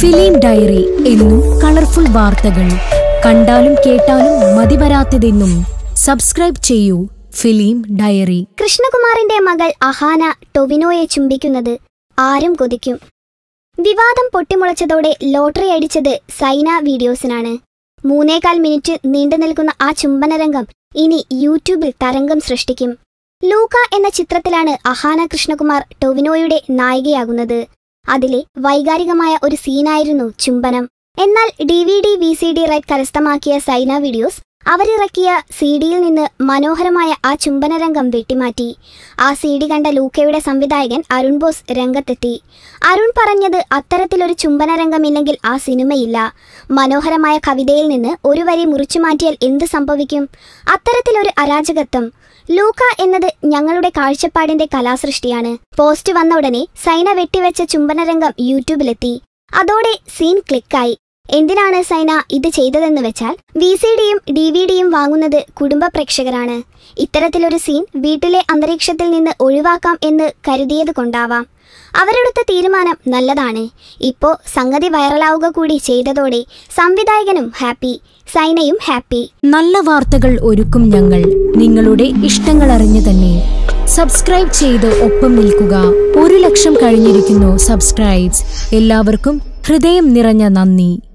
film diary എന്നും colourful വാർത്തകൾ കണ്ടാലും കേട്ടാലും മതിവരാത്തതെന്നും സബ്സ്ക്രൈബ് ചെയ്യൂ ഫിലിം ഡയറി കൃഷ്ണകുമാറിന്റെ മകൾ അഹാന ടൊവിനോയെ ചുംബിക്കുന്നത് ആരും കൊതിക്കും വിവാദം പൊട്ടിമുളച്ചതോടെ ലോട്ടറി അടിച്ചത് സൈന വീഡിയോസിനാണ് മൂന്നേകാൽ മിനിറ്റ് നീണ്ടു നിൽക്കുന്ന ആ ചുംബനരംഗം ഇനി യൂട്യൂബിൽ തരംഗം സൃഷ്ടിക്കും ലൂക്ക എന്ന ചിത്രത്തിലാണ് അഹാന കൃഷ്ണകുമാർ ടൊവിനോയുടെ നായികയാകുന്നത് അതിലെ വൈകാരികമായ ഒരു സീനായിരുന്നു ചുംബനം എന്നാൽ D V D V C D right കരസ്ഥമാക്കിയ സൈന വീഡിയോസ് അവരിറക്കിയ സി ഡിയിൽ നിന്ന് മനോഹരമായ ആ ചുംബനരംഗം വെട്ടിമാറ്റി ആ സി ഡി കണ്ട ലൂക്കയുടെ സംവിധായകൻ അരുൺ ബോസ് രംഗത്തെത്തി അരുൺ പറഞ്ഞത് അത്തരത്തിലൊരു ചുംബനരംഗമില്ലെങ്കിൽ ആ സിനിമയില്ല മനോഹരമായ കവിതയിൽ നിന്ന് ഒരു വരി മുറിച്ചു മാറ്റിയാൽ എന്ത് സംഭവിക്കും അത്തരത്തിലൊരു അരാജകത്വം ലൂക്ക എന്നത് ഞങ്ങളുടെ കാഴ്ചപ്പാടിന്റെ കലാസൃഷ്ടിയാണ് പോസ്റ്റ് വന്ന ഉടനെ സൈന വെട്ടിവെച്ച ചുംബനരംഗം യൂട്യൂബിലെത്തി അതോടെ സീൻ ക്ലിക്കായി എന്തിനാണ് സൈന ഇത് ചെയ്തതെന്ന് വെച്ചാൽ വി സി ഡിയും ഡി വി ഡിയും വാങ്ങുന്നത് കുടുംബ പ്രേക്ഷകരാണ് ഇത്തരത്തിലൊരു സീൻ വീട്ടിലെ അന്തരീക്ഷത്തിൽ നിന്ന് ഒഴിവാക്കാം എന്ന് കരുതിയത് കൊണ്ടാവാം അവരെടുത്ത തീരുമാനം നല്ലതാണ് ഇപ്പോ സംഗതി വൈറലാവുക കൂടി ചെയ്തതോടെ സംവിധായകനും ഹാപ്പി സൈനയും ഹാപ്പി നല്ല വാർത്തകൾ ഒരുക്കും ഞങ്ങൾ നിങ്ങളുടെ ഇഷ്ടങ്ങൾ അറിഞ്ഞു തന്നെ സബ്സ്ക്രൈബ് ചെയ്ത് ഒപ്പം നിൽക്കുക ഒരു ലക്ഷം കഴിഞ്ഞിരിക്കുന്നു സബ്സ്ക്രൈബ്സ് എല്ലാവർക്കും ഹൃദയം നിറഞ്ഞ നന്ദി